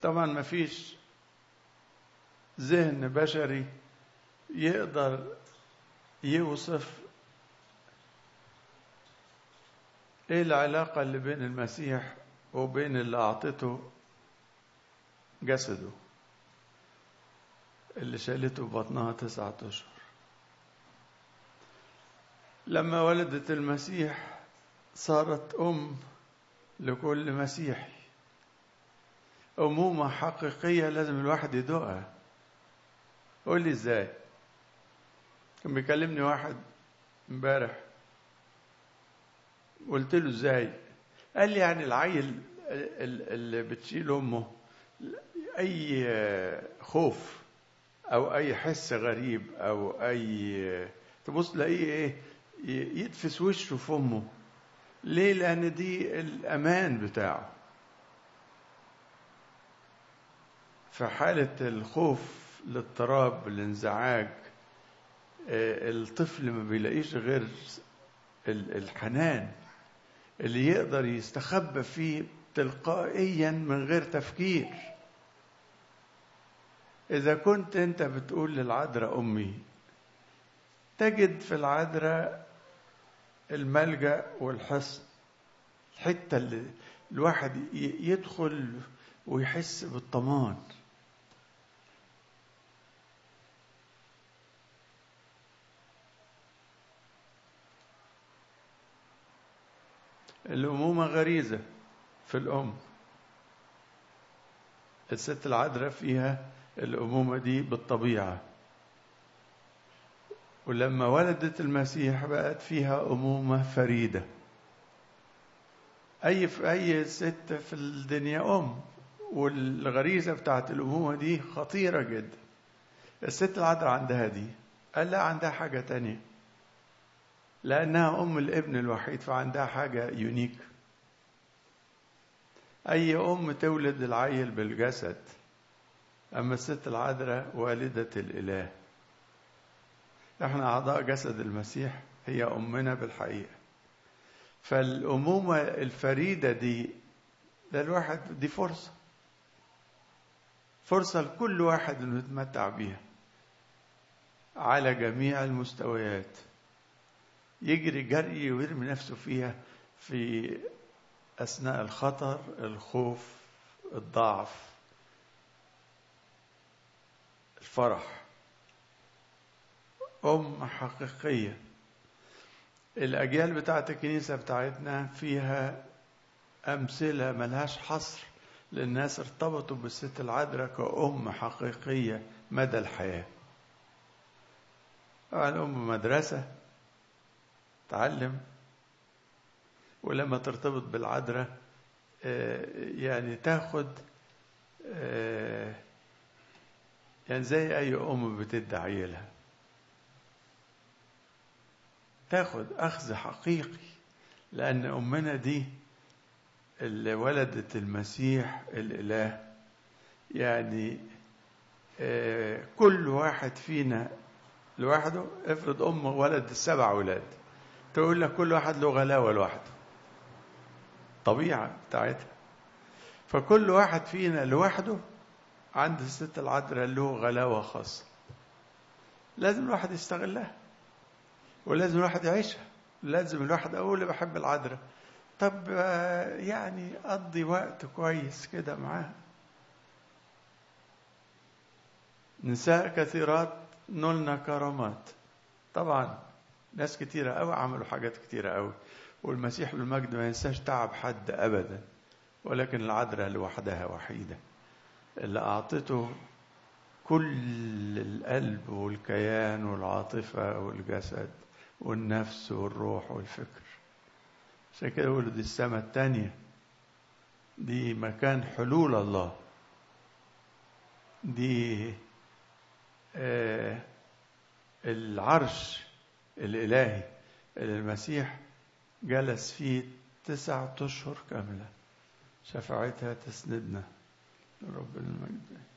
طبعا ما فيش ذهن بشري يقدر يوصف ايه العلاقة اللي بين المسيح وبين اللي أعطته جسده اللي شالته ببطنها تسعة أشهر لما ولدت المسيح صارت أم لكل مسيحي أمومة حقيقية لازم الواحد يدوقها قول لي ازاي كان بيكلمني واحد امبارح قلت له ازاي قال لي يعني العيل اللي بتشيل امه اي خوف او اي حس غريب او اي تبص تلاقيه ايه يدفس وشه في امه ليه لان دي الامان بتاعه في حاله الخوف الاضطراب الانزعاج الطفل ما بيلاقيش غير الحنان اللي يقدر يستخبى فيه تلقائيا من غير تفكير إذا كنت أنت بتقول للعذراء أمي تجد في العذراء الملجأ والحصن الحتة اللي الواحد يدخل ويحس بالطمان الأمومة غريزة في الأم الست العذراء فيها الأمومة دي بالطبيعة ولما ولدت المسيح بقت فيها أمومة فريدة أي في أي ست في الدنيا أم والغريزة بتاعت الأمومة دي خطيرة جدا الست العذراء عندها دي قال لا عندها حاجة تانية لأنها أم الابن الوحيد فعندها حاجة يونيك أي أم تولد العيل بالجسد أما الست العذراء والدة الإله احنا أعضاء جسد المسيح هي أمنا بالحقيقة فالأمومة الفريدة دي ده الواحد دي فرصة فرصة لكل واحد إنه يتمتع بيها على جميع المستويات يجري جري ويرمي نفسه فيها في أثناء الخطر الخوف الضعف الفرح أم حقيقية الأجيال بتاعت الكنيسة بتاعتنا فيها أمثلة ملهاش حصر للناس ارتبطوا بالست العذراء كأم حقيقية مدى الحياة الأم مدرسة تعلم ولما ترتبط بالعذراء يعني تاخد يعني زي أي أم بتدي عيلها تاخد أخذ حقيقي لأن أمنا دي اللي ولدت المسيح الإله يعني كل واحد فينا لوحده افرض أم ولد سبع أولاد تقول لك كل واحد له غلاوة لوحده طبيعة بتاعتها فكل واحد فينا لوحده عند الست العذراء له غلاوة خاصة لازم الواحد يستغلها ولازم الواحد يعيشها لازم الواحد أقول بحب العذراء طب يعني أقضي وقت كويس كده معاها نساء كثيرات نلنا كرامات طبعا ناس كتيرة أوي عملوا حاجات كتيرة أوي والمسيح بالمجد ما ينساش تعب حد أبدا ولكن العذراء لوحدها وحيدة اللي أعطته كل القلب والكيان والعاطفة والجسد والنفس والروح والفكر عشان كده يقولوا دي السماء التانية دي مكان حلول الله دي آه العرش الإلهي اللي المسيح جلس فيه تسعة أشهر كاملة شفاعتها تسندنا ربنا المجد